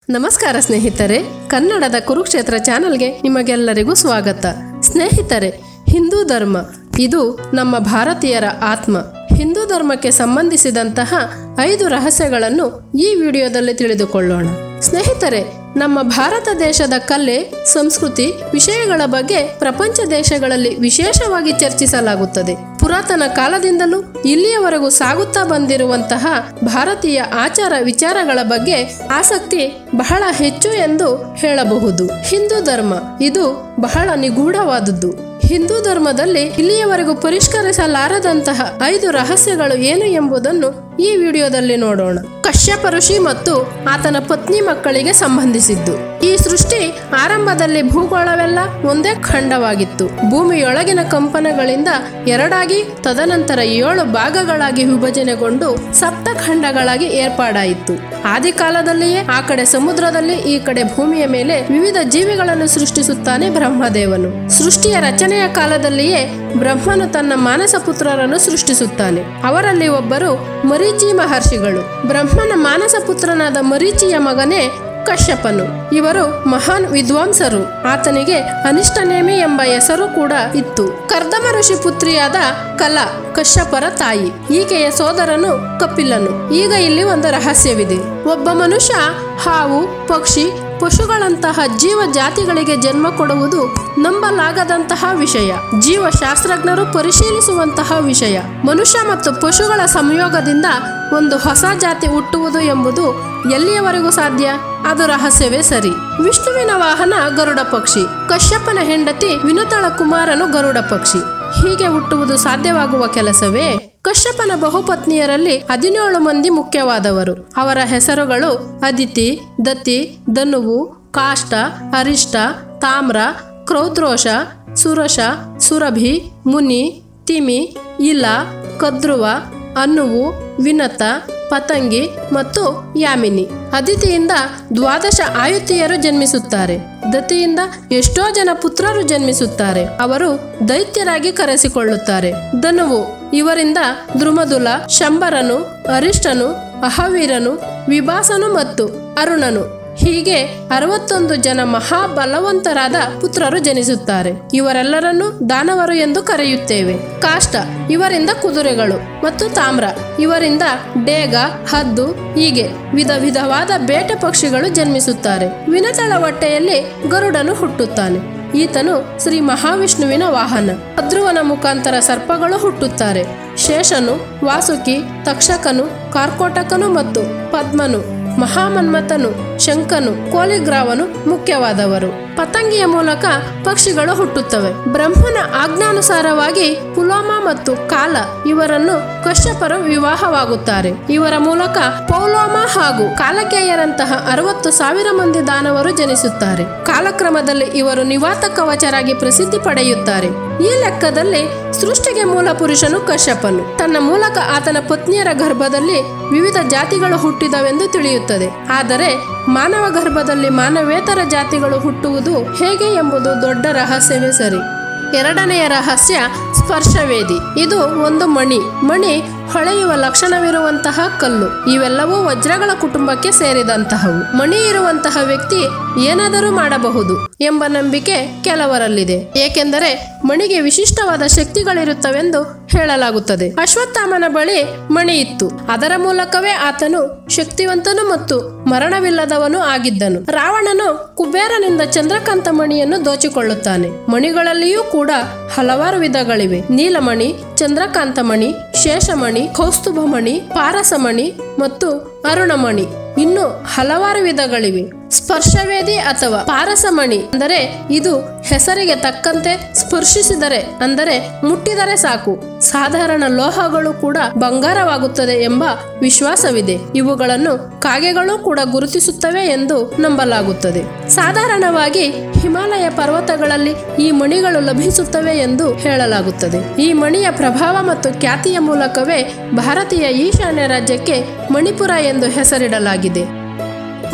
ನಮಸ್ಕಾರ ಸ್ನೇಹಿತರೆ ಕನ್ನಡದ ಕುರುಕ್ಷೇತ್ರ ಚಾನೆಲ್ಗೆ ನಿಮಗೆಲ್ಲರಿಗೂ ಸ್ವಾಗತ ಸ್ನೇಹಿತರೆ ಹಿಂದೂ ಧರ್ಮ ಇದು ನಮ್ಮ ಭಾರತೀಯರ ಆತ್ಮ ಹಿಂದೂ ಧರ್ಮಕ್ಕೆ ಸಂಬಂಧಿಸಿದಂತಹ ಐದು ರಹಸ್ಯಗಳನ್ನು ಈ ವಿಡಿಯೋದಲ್ಲಿ ತಿಳಿದುಕೊಳ್ಳೋಣ ಸ್ನೇಹಿತರೆ ನಮ್ಮ ಭಾರತ ದೇಶದ ಕಲೆ ಸಂಸ್ಕೃತಿ ವಿಷಯಗಳ ಬಗ್ಗೆ ಪ್ರಪಂಚ ದೇಶಗಳಲ್ಲಿ ವಿಶೇಷವಾಗಿ ಚರ್ಚಿಸಲಾಗುತ್ತದೆ ಪುರಾತನ ಕಾಲದಿಂದಲೂ ಇಲ್ಲಿಯವರೆಗೂ ಸಾಗುತ್ತಾ ಬಂದಿರುವಂತಹ ಭಾರತೀಯ ಆಚಾರ ವಿಚಾರಗಳ ಬಗ್ಗೆ ಆಸಕ್ತಿ ಬಹಳ ಹೆಚ್ಚು ಎಂದು ಹೇಳಬಹುದು ಹಿಂದೂ ಧರ್ಮ ಇದು ಬಹಳ ನಿಗೂಢವಾದದ್ದು ಹಿಂದೂ ಧರ್ಮದಲ್ಲಿ ಇಲ್ಲಿಯವರೆಗೂ ಪರಿಷ್ಕರಿಸಲಾರದಂತಹ ಐದು ರಹಸ್ಯಗಳು ಏನು ಎಂಬುದನ್ನು ಈ ವಿಡಿಯೋದಲ್ಲಿ ನೋಡೋಣ ಕಶ್ಯಪ ಋಷಿ ಮತ್ತು ಆತನ ಪತ್ನಿ ಮಕ್ಕಳಿಗೆ ಸಂಬಂಧಿಸಿದ್ದು ಈ ಸೃಷ್ಟಿ ಆರಂಭದಲ್ಲಿ ಭೂಗೋಳವೆಲ್ಲ ಒಂದೇ ಖಂಡವಾಗಿತ್ತು ಭೂಮಿಯೊಳಗಿನ ಕಂಪನಗಳಿಂದ ಎರಡಾಗಿ ತದನಂತರ ಏಳು ಭಾಗಗಳಾಗಿ ವಿಭಜನೆಗೊಂಡು ಸಪ್ತ ಖಂಡಗಳಾಗಿ ಏರ್ಪಾಡಾಯಿತು ಆದಿ ಕಾಲದಲ್ಲಿಯೇ ಆ ಕಡೆ ಸಮುದ್ರದಲ್ಲಿ ಈ ಕಡೆ ಭೂಮಿಯ ಮೇಲೆ ವಿವಿಧ ಜೀವಿಗಳನ್ನು ಸೃಷ್ಟಿಸುತ್ತಾನೆ ಬ್ರಹ್ಮದೇವನು ಸೃಷ್ಟಿಯ ರಚನೆಯ ಕಾಲದಲ್ಲಿಯೇ ಬ್ರಹ್ಮನು ತನ್ನ ಮಾನಸ ಪುತ್ರರನ್ನು ಸೃಷ್ಟಿಸುತ್ತಾನೆ ಅವರಲ್ಲಿ ಒಬ್ಬರು ಮರೀಚಿ ಮಹರ್ಷಿಗಳು ಬ್ರಹ್ಮನ ಮಾನಸ ಪುತ್ರನಾದ ಮರೀಚಿಯ ಮಗನೇ ಕಶ್ಯಪನು ಇವರು ಮಹಾನ್ ವಿದ್ವಾಂಸರು ಆತನಿಗೆ ಅನಿಷ್ಟನೇಮಿ ಎಂಬ ಹೆಸರು ಕೂಡ ಇತ್ತು ಕರ್ದಮ ಋಷಿ ಪುತ್ರಿಯಾದ ಕಲಾ ಕಶ್ಯಪರ ತಾಯಿ ಈಕೆಯ ಸೋದರನು ಕಪಿಲನು ಈಗ ಇಲ್ಲಿ ಒಂದು ರಹಸ್ಯವಿದೆ ಒಬ್ಬ ಮನುಷ್ಯ ಹಾವು ಪಕ್ಷಿ ಪಶುಗಳಂತಹ ಜೀವ ಜಾತಿಗಳಿಗೆ ಜನ್ಮ ಕೊಡುವುದು ನಂಬಲಾಗದಂತಹ ವಿಷಯ ಜೀವಶಾಸ್ತ್ರಜ್ಞರು ಪರಿಶೀಲಿಸುವಂತಹ ವಿಷಯ ಮನುಷ್ಯ ಮತ್ತು ಪಶುಗಳ ಸಂಯೋಗದಿಂದ ಒಂದು ಹೊಸ ಜಾತಿ ಹುಟ್ಟುವುದು ಎಂಬುದು ಎಲ್ಲಿಯವರೆಗೂ ಸಾಧ್ಯ ಅದು ರಹಸ್ಯವೇ ಸರಿ ವಿಷ್ಣುವಿನ ವಾಹನ ಗರುಡ ಪಕ್ಷಿ ಕಶ್ಯಪನ ಹೆಂಡತಿ ವಿನುತಳ ಕುಮಾರನು ಗರುಡ ಪಕ್ಷಿ ಹೀಗೆ ಹುಟ್ಟುವುದು ಸಾಧ್ಯವಾಗುವ ಕೆಲಸವೇ ಕಶ್ಯಪನ ಬಹುಪತ್ನಿಯರಲ್ಲಿ ಹದಿನೇಳು ಮಂದಿ ಮುಖ್ಯವಾದವರು ಅವರ ಹೆಸರುಗಳು ಅದಿತಿ ದತಿ ಧನುವು ಕಾಷ್ಟ ಅರಿಷ್ಟ ತಾಮ್ರ ಕ್ರೌದ್ರೋಷ ಸುರಶ ಸುರಭಿ ಮುನಿ ತಿಮಿ ಇಲ ಕದ್ರುವ ಅನ್ನುವು ವಿನತ ಪತಂಗಿ ಮತ್ತು ಯಾಮಿನಿ ಅದಿತಿಯಿಂದ ದ್ವಾದಶ ಆಯುತಿಯರು ಜನ್ಮಿಸುತ್ತಾರೆ ದತಿಯಿಂದ ಎಷ್ಟೋ ಜನ ಪುತ್ರರು ಜನ್ಮಿಸುತ್ತಾರೆ ಅವರು ದೈತ್ಯರಾಗಿ ಕರೆಸಿಕೊಳ್ಳುತ್ತಾರೆ ಧನುವು ಇವರಿಂದ ದ್ರುಮದುಲ ಶಂಬರನು ಅರಿಷ್ಟನು ಅಹವೀರನು ವಿಭಾಸನು ಮತ್ತು ಅರುಣನು ಹೀಗೆ ಅರವತ್ತೊಂದು ಜನ ಮಹಾಬಲವಂತರಾದ ಪುತ್ರರು ಜನಿಸುತ್ತಾರೆ ಇವರೆಲ್ಲರನ್ನು ದಾನವರು ಎಂದು ಕರೆಯುತ್ತೇವೆ ಕಾಷ್ಟ ಇವರಿಂದ ಕುದುರೆಗಳು ಮತ್ತು ತಾಮ್ರ ಇವರಿಂದ ಡೇಗ ಹದ್ದು ಹೀಗೆ ವಿಧ ವಿಧವಾದ ಬೇಟೆ ಪಕ್ಷಿಗಳು ಜನ್ಮಿಸುತ್ತಾರೆ ವಿನತಳ ಹೊಟ್ಟೆಯಲ್ಲಿ ಗರುಡನು ಹುಟ್ಟುತ್ತಾನೆ ಈತನು ಶ್ರೀ ಮಹಾವಿಷ್ಣುವಿನ ವಾಹನ ಅಧ್ರುವನ ಮುಖಾಂತರ ಸರ್ಪಗಳು ಹುಟ್ಟುತ್ತಾರೆ ಶೇಷನು ವಾಸುಕಿ ತಕ್ಷಕನು ಕಾರ್ಕೋಟಕನು ಮತ್ತು ಪದ್ಮನು ಮಹಾಮನ್ಮಥನು ಶಂಕನು ಕೋಲಿಗ್ರಾವನು ಮುಖ್ಯವಾದವರು ಪತಂಗಿಯ ಮೂಲಕ ಪಕ್ಷಿಗಳು ಹುಟ್ಟುತ್ತವೆ ಬ್ರಹ್ಮನ ಆಜ್ಞಾನುಸಾರವಾಗಿ ಪುಲೋಮ ಮತ್ತು ಕಾಲ ಇವರನ್ನು ಕಶ್ಯಪರು ವಿವಾಹವಾಗುತ್ತಾರೆ ಇವರ ಮೂಲಕ ಪೌಲೋಮ ಹಾಗೂ ಕಾಲಕೇಯರಂತಹ ಅರವತ್ತು ಸಾವಿರ ಮಂದಿ ದಾನವರು ಜನಿಸುತ್ತಾರೆ ಕಾಲಕ್ರಮದಲ್ಲಿ ಇವರು ನಿವಾತ ಕವಚರಾಗಿ ಪ್ರಸಿದ್ಧಿ ಪಡೆಯುತ್ತಾರೆ ಈ ಲೆಕ್ಕದಲ್ಲಿ ಸೃಷ್ಟಿಗೆ ಮೂಲ ಪುರುಷನು ಕಶ್ಯಪನು ತನ್ನ ಮೂಲಕ ಆತನ ಪತ್ನಿಯರ ಗರ್ಭದಲ್ಲಿ ವಿವಿಧ ಜಾತಿಗಳು ಹುಟ್ಟಿದವೆಂದು ತಿಳಿಯುತ್ತದೆ ಆದರೆ ಮಾನವ ಗರ್ಭದಲ್ಲಿ ಮಾನವೇತರ ಜಾತಿಗಳು ಹುಟ್ಟುವುದು ಹೇಗೆ ಎಂಬುದು ದೊಡ್ಡ ರಹಸ್ಯವೇ ಸರಿ ಎರಡನೆಯ ರಹಸ್ಯ ಸ್ಪರ್ಶವೇದಿ ಇದು ಒಂದು ಮಣಿ ಮಣಿ ಹೊಳೆಯುವ ಲಕ್ಷಣವಿರುವಂತಹ ಕಲ್ಲು ಇವೆಲ್ಲವೂ ವಜ್ರಗಳ ಕುಟುಂಬಕ್ಕೆ ಸೇರಿದಂತಹವು ಮಣಿ ಇರುವಂತಹ ವ್ಯಕ್ತಿ ಏನಾದರೂ ಮಾಡಬಹುದು ಎಂಬ ನಂಬಿಕೆ ಕೆಲವರಲ್ಲಿದೆ ಏಕೆಂದರೆ ಮಣಿಗೆ ವಿಶಿಷ್ಟವಾದ ಶಕ್ತಿಗಳಿರುತ್ತವೆಂದು ಹೇಳಲಾಗುತ್ತದೆ ಅಶ್ವತ್ಥಾಮನ ಬಳಿ ಮಣಿ ಇತ್ತು ಅದರ ಮೂಲಕವೇ ಆತನು ಶಕ್ತಿವಂತನು ಮತ್ತು ಮರಣವಿಲ್ಲದವನು ಆಗಿದ್ದನು ರಾವಣನು ಕುಬೇರನಿಂದ ಚಂದ್ರಕಾಂತ ಮಣಿಯನ್ನು ದೋಚಿಕೊಳ್ಳುತ್ತಾನೆ ಮಣಿಗಳಲ್ಲಿಯೂ ಕೂಡ ಹಲವಾರು ವಿಧಗಳಿವೆ ನೀಲಮಣಿ ಚಂದ್ರಕಾಂತ ಮಣಿ ಶೇಷಮಣಿ ಕೌಸ್ತುಭಮಣಿ ಪಾರಸಮಣಿ ಮತ್ತು ಅರುಣಮಣಿ ಇನ್ನು ಹಲವಾರು ವಿಧಗಳಿವೆ ಸ್ಪರ್ಶವೇದಿ ಅಥವಾ ಪಾರಸಮಣಿ ಅಂದರೆ ಇದು ಹೆಸರಿಗೆ ತಕ್ಕಂತೆ ಸ್ಪರ್ಶಿಸಿದರೆ ಅಂದರೆ ಮುಟ್ಟಿದರೆ ಸಾಕು ಸಾಧಾರಣ ಲೋಹಗಳು ಕೂಡ ಬಂಗಾರವಾಗುತ್ತದೆ ಎಂಬ ವಿಶ್ವಾಸವಿದೆ ಇವುಗಳನ್ನು ಕಾಗೆಗಳು ಕೂಡ ಗುರುತಿಸುತ್ತವೆ ಎಂದು ನಂಬಲಾಗುತ್ತದೆ ಸಾಧಾರಣವಾಗಿ ಹಿಮಾಲಯ ಪರ್ವತಗಳಲ್ಲಿ ಈ ಮಣಿಗಳು ಲಭಿಸುತ್ತವೆ ಎಂದು ಹೇಳಲಾಗುತ್ತದೆ ಈ ಮಣಿಯ ಪ್ರಭಾವ ಮತ್ತು ಖ್ಯಾತಿಯ ಮೂಲಕವೇ ಭಾರತೀಯ ಈಶಾನ್ಯ ರಾಜ್ಯಕ್ಕೆ ಮಣಿಪುರ ಎಂದು ಹೆಸರಿಡಲಾಗಿದೆ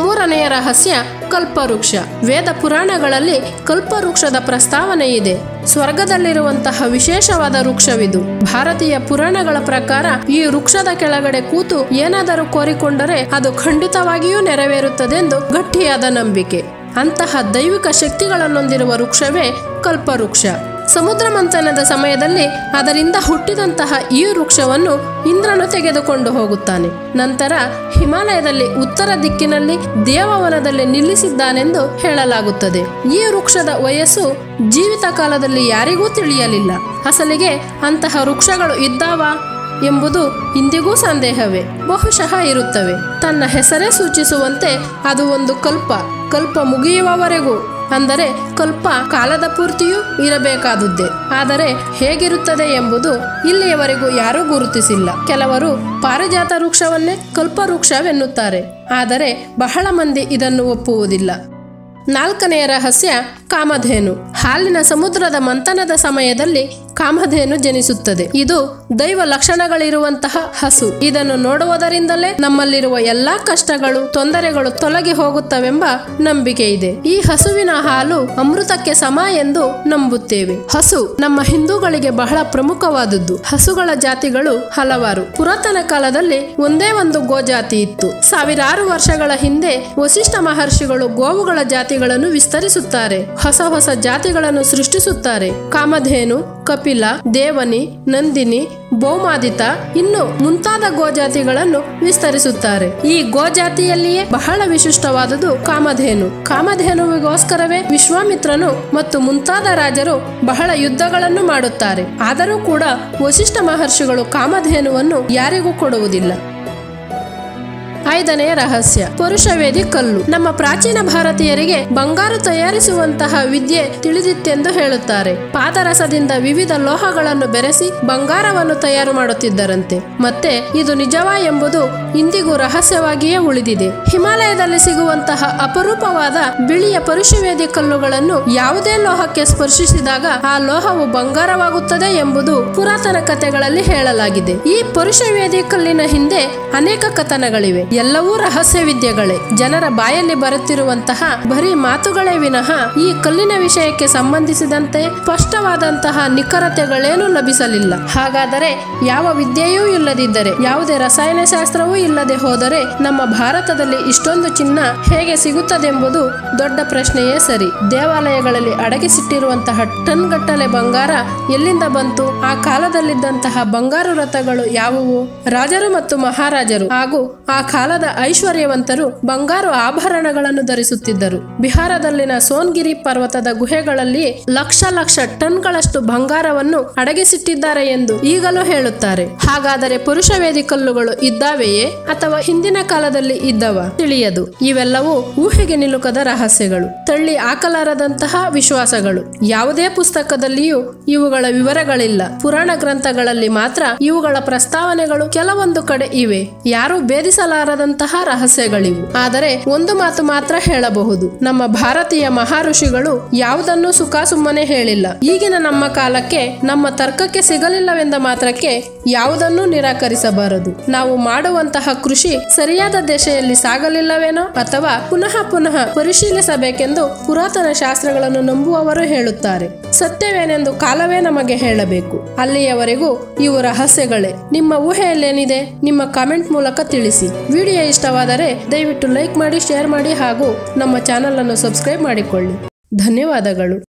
ಮೂರನೆಯ ರಹಸ್ಯ ಕಲ್ಪವೃಕ್ಷ ವೇದ ಪುರಾಣಗಳಲ್ಲಿ ಕಲ್ಪವೃಕ್ಷದ ಪ್ರಸ್ತಾವನೆ ಇದೆ ಸ್ವರ್ಗದಲ್ಲಿರುವಂತಹ ವಿಶೇಷವಾದ ವೃಕ್ಷವಿದು ಭಾರತೀಯ ಪುರಾಣಗಳ ಪ್ರಕಾರ ಈ ವೃಕ್ಷದ ಕೆಳಗಡೆ ಕೂತು ಏನಾದರೂ ಕೋರಿಕೊಂಡರೆ ಅದು ಖಂಡಿತವಾಗಿಯೂ ನೆರವೇರುತ್ತದೆಂದು ಗಟ್ಟಿಯಾದ ನಂಬಿಕೆ ಅಂತಹ ದೈವಿಕ ಶಕ್ತಿಗಳನ್ನೊಂದಿರುವ ವೃಕ್ಷವೇ ಕಲ್ಪವೃಕ್ಷ ಸಮುದ್ರ ಮಂಥನದ ಸಮಯದಲ್ಲಿ ಅದರಿಂದ ಹುಟ್ಟಿದಂತಹ ಈ ವೃಕ್ಷವನ್ನು ಇಂದ್ರನು ತೆಗೆದುಕೊಂಡು ಹೋಗುತ್ತಾನೆ ನಂತರ ಹಿಮಾಲಯದಲ್ಲಿ ಉತ್ತರ ದಿಕ್ಕಿನಲ್ಲಿ ದೇವವನದಲ್ಲಿ ನಿಲ್ಲಿಸಿದ್ದಾನೆಂದು ಹೇಳಲಾಗುತ್ತದೆ ಈ ವೃಕ್ಷದ ವಯಸ್ಸು ಜೀವಿತ ಕಾಲದಲ್ಲಿ ಯಾರಿಗೂ ತಿಳಿಯಲಿಲ್ಲ ಅಸಲಿಗೆ ಅಂತಹ ವೃಕ್ಷಗಳು ಇದ್ದಾವಾ ಎಂಬುದು ಇಂದಿಗೂ ಸಂದೇಹವೇ ಬಹುಶಃ ಇರುತ್ತವೆ ತನ್ನ ಹೆಸರೇ ಸೂಚಿಸುವಂತೆ ಅದು ಒಂದು ಕಲ್ಪ ಕಲ್ಪ ಮುಗಿಯುವವರೆಗೂ ಅಂದರೆ ಕಲ್ಪ ಕಾಲದ ಪೂರ್ತಿಯೂ ಇರಬೇಕಾದುದ್ದೇ ಆದರೆ ಹೇಗಿರುತ್ತದೆ ಎಂಬುದು ಇಲ್ಲಿಯವರೆಗೂ ಯಾರೂ ಗುರುತಿಸಿಲ್ಲ ಕೆಲವರು ಪಾರಿಜಾತ ವೃಕ್ಷವನ್ನೇ ಕಲ್ಪ ವೃಕ್ಷವೆನ್ನುತ್ತಾರೆ ಆದರೆ ಬಹಳ ಮಂದಿ ಇದನ್ನು ಒಪ್ಪುವುದಿಲ್ಲ ನಾಲ್ಕನೆಯ ರಹಸ್ಯ ಕಾಮಧೇನು ಹಾಲಿನ ಸಮುದ್ರದ ಮಂಥನದ ಸಮಯದಲ್ಲಿ ಕಾಮಧೇನು ಜನಿಸುತ್ತದೆ ಇದು ದೈವ ಲಕ್ಷಣಗಳಿರುವಂತಹ ಹಸು ಇದನ್ನು ನೋಡುವುದರಿಂದಲೇ ನಮ್ಮಲ್ಲಿರುವ ಎಲ್ಲಾ ಕಷ್ಟಗಳು ತೊಂದರೆಗಳು ತೊಲಗಿ ಹೋಗುತ್ತವೆಂಬ ನಂಬಿಕೆ ಇದೆ ಈ ಹಸುವಿನ ಹಾಲು ಅಮೃತಕ್ಕೆ ಸಮ ಎಂದು ನಂಬುತ್ತೇವೆ ಹಸು ನಮ್ಮ ಹಿಂದೂಗಳಿಗೆ ಬಹಳ ಪ್ರಮುಖವಾದದ್ದು ಹಸುಗಳ ಜಾತಿಗಳು ಹಲವಾರು ಪುರಾತನ ಕಾಲದಲ್ಲಿ ಒಂದೇ ಒಂದು ಗೋಜಾತಿ ಇತ್ತು ಸಾವಿರಾರು ವರ್ಷಗಳ ಹಿಂದೆ ವಸಿಷ್ಠ ಮಹರ್ಷಿಗಳು ಗೋವುಗಳ ಜಾತಿಗಳನ್ನು ವಿಸ್ತರಿಸುತ್ತಾರೆ ಹೊಸ ಹೊಸ ಜಾತಿಗಳನ್ನು ಸೃಷ್ಟಿಸುತ್ತಾರೆ ಕಾಮಧೇನು ಕಪಿಲ ದೇವನಿ ನಂದಿನಿ ಬಹುಮಾದಿತ ಇನ್ನು ಮುಂತಾದ ಗೋಜಾತಿಗಳನ್ನು ವಿಸ್ತರಿಸುತ್ತಾರೆ ಈ ಗೋಜಾತಿಯಲ್ಲಿಯೇ ಬಹಳ ವಿಶಿಷ್ಟವಾದುದು ಕಾಮಧೇನು ಕಾಮಧೇನುವಿಗೋಸ್ಕರವೇ ವಿಶ್ವಾಮಿತ್ರನು ಮತ್ತು ಮುಂತಾದ ರಾಜರು ಬಹಳ ಯುದ್ಧಗಳನ್ನು ಮಾಡುತ್ತಾರೆ ಆದರೂ ಕೂಡ ವಸಿಷ್ಠ ಮಹರ್ಷಿಗಳು ಕಾಮಧೇನುವನ್ನು ಯಾರಿಗೂ ಕೊಡುವುದಿಲ್ಲ ಐದನೆಯ ರಹಸ್ಯ ಪುರುಷವೇದಿ ಕಲ್ಲು ನಮ್ಮ ಪ್ರಾಚೀನ ಭಾರತೀಯರಿಗೆ ಬಂಗಾರು ತಯಾರಿಸುವಂತಹ ವಿದ್ಯೆ ತಿಳಿದಿತ್ತೆಂದು ಹೇಳುತ್ತಾರೆ ಪಾದರಸದಿಂದ ವಿವಿಧ ಲೋಹಗಳನ್ನು ಬೆರೆಸಿ ಬಂಗಾರವನ್ನು ತಯಾರು ಮಾಡುತ್ತಿದ್ದರಂತೆ ಮತ್ತೆ ಇದು ನಿಜವಾ ಎಂಬುದು ಇಂದಿಗೂ ರಹಸ್ಯವಾಗಿಯೇ ಉಳಿದಿದೆ ಹಿಮಾಲಯದಲ್ಲಿ ಸಿಗುವಂತಹ ಅಪರೂಪವಾದ ಬಿಳಿಯ ಪರುಷವೇದಿ ಕಲ್ಲುಗಳನ್ನು ಯಾವುದೇ ಲೋಹಕ್ಕೆ ಸ್ಪರ್ಶಿಸಿದಾಗ ಆ ಲೋಹವು ಬಂಗಾರವಾಗುತ್ತದೆ ಎಂಬುದು ಪುರಾತನ ಕಥೆಗಳಲ್ಲಿ ಹೇಳಲಾಗಿದೆ ಈ ಪರುಷವೇದಿ ಕಲ್ಲಿನ ಹಿಂದೆ ಅನೇಕ ಕಥನಗಳಿವೆ ಎಲ್ಲವೂ ರಹಸ್ಯ ವಿದ್ಯೆಗಳೇ ಜನರ ಬಾಯಲ್ಲಿ ಬರುತ್ತಿರುವಂತಹ ಬರೀ ಮಾತುಗಳೇ ವಿನಃ ಈ ಕಲ್ಲಿನ ವಿಷಯಕ್ಕೆ ಸಂಬಂಧಿಸಿದಂತೆ ಸ್ಪಷ್ಟವಾದಂತಹ ನಿಖರತೆಗಳೇನೂ ಲಭಿಸಲಿಲ್ಲ ಹಾಗಾದರೆ ಯಾವ ವಿದ್ಯೆಯೂ ಇಲ್ಲದಿದ್ದರೆ ಯಾವುದೇ ರಸಾಯನ ಶಾಸ್ತ್ರವೂ ಇಲ್ಲದೆ ಹೋದರೆ ನಮ್ಮ ಭಾರತದಲ್ಲಿ ಇಷ್ಟೊಂದು ಚಿನ್ನ ಹೇಗೆ ಸಿಗುತ್ತದೆಂಬುದು ದೊಡ್ಡ ಪ್ರಶ್ನೆಯೇ ಸರಿ ದೇವಾಲಯಗಳಲ್ಲಿ ಅಡಗಿಸಿಟ್ಟಿರುವಂತಹ ಟನ್ ಗಟ್ಟಲೆ ಬಂಗಾರ ಎಲ್ಲಿಂದ ಬಂತು ಆ ಕಾಲದಲ್ಲಿದ್ದಂತಹ ಬಂಗಾರು ರಥಗಳು ಯಾವುವು ರಾಜರು ಮತ್ತು ಮಹಾರಾಜರು ಹಾಗೂ ಆ ಕಾಲದ ಐಶ್ವರ್ಯವಂತರು ಬಂಗಾರು ಆಭರಣಗಳನ್ನು ಧರಿಸುತ್ತಿದ್ದರು ಬಿಹಾರದಲ್ಲಿನ ಸೋನ್ಗಿರಿ ಪರ್ವತದ ಗುಹೆಗಳಲ್ಲಿ ಲಕ್ಷ ಲಕ್ಷ ಟನ್ಗಳಷ್ಟು ಬಂಗಾರವನ್ನು ಅಡಗಿಸಿಟ್ಟಿದ್ದಾರೆ ಎಂದು ಈಗಲೂ ಹೇಳುತ್ತಾರೆ ಹಾಗಾದರೆ ಪುರುಷವೇದಿ ಕಲ್ಲುಗಳು ಇದ್ದಾವೆಯೇ ಅಥವಾ ಹಿಂದಿನ ಕಾಲದಲ್ಲಿ ಇದ್ದವ ತಿಳಿಯದು ಇವೆಲ್ಲವೂ ಊಹೆಗೆ ನಿಲುಕದ ರಹಸ್ಯಗಳು ತಳ್ಳಿ ಹಾಕಲಾರದಂತಹ ವಿಶ್ವಾಸಗಳು ಯಾವುದೇ ಪುಸ್ತಕದಲ್ಲಿಯೂ ಇವುಗಳ ವಿವರಗಳಿಲ್ಲ ಪುರಾಣ ಗ್ರಂಥಗಳಲ್ಲಿ ಮಾತ್ರ ಇವುಗಳ ಪ್ರಸ್ತಾವನೆಗಳು ಕೆಲವೊಂದು ಕಡೆ ಇವೆ ಯಾರು ಭೇದಿಸಲಾರದಂತಹ ರಹಸ್ಯಗಳಿವು ಆದರೆ ಒಂದು ಮಾತು ಮಾತ್ರ ಹೇಳಬಹುದು ನಮ್ಮ ಭಾರತೀಯ ಮಹಾಋಷಿಗಳು ಯಾವುದನ್ನು ಸುಖ ಸುಮ್ಮನೆ ಹೇಳಿಲ್ಲ ಈಗಿನ ನಮ್ಮ ಕಾಲಕ್ಕೆ ನಮ್ಮ ತರ್ಕಕ್ಕೆ ಸಿಗಲಿಲ್ಲವೆಂದ ಮಾತ್ರಕ್ಕೆ ಯಾವುದನ್ನೂ ನಿರಾಕರಿಸಬಾರದು ನಾವು ಮಾಡುವಂತಹ ಕೃಷಿ ಸರಿಯಾದ ದಿಶೆಯಲ್ಲಿ ಸಾಗಲಿಲ್ಲವೇನೋ ಅಥವಾ ಪುನಃ ಪುನಃ ಪರಿಶೀಲಿಸಬೇಕೆಂದು ಪುರಾತನ ಶಾಸ್ತ್ರಗಳನ್ನು ನಂಬುವವರು ಹೇಳುತ್ತಾರೆ ಸತ್ಯವೇನೆಂದು ಕಾಲವೇ ನಮಗೆ ಹೇಳಬೇಕು ಅಲ್ಲಿಯವರೆಗೂ ಇವು ರಹಸ್ಯಗಳೇ ನಿಮ್ಮ ಊಹೆಯಲ್ಲೇನಿದೆ ನಿಮ್ಮ ಕಾಮೆಂಟ್ ಮೂಲಕ ತಿಳಿಸಿ ವಿಡಿಯೋ ಇಷ್ಟವಾದರೆ ದಯವಿಟ್ಟು ಲೈಕ್ ಮಾಡಿ ಶೇರ್ ಮಾಡಿ ಹಾಗೂ ನಮ್ಮ ಚಾನಲ್ ಅನ್ನು ಸಬ್ಸ್ಕ್ರೈಬ್ ಮಾಡಿಕೊಳ್ಳಿ ಧನ್ಯವಾದಗಳು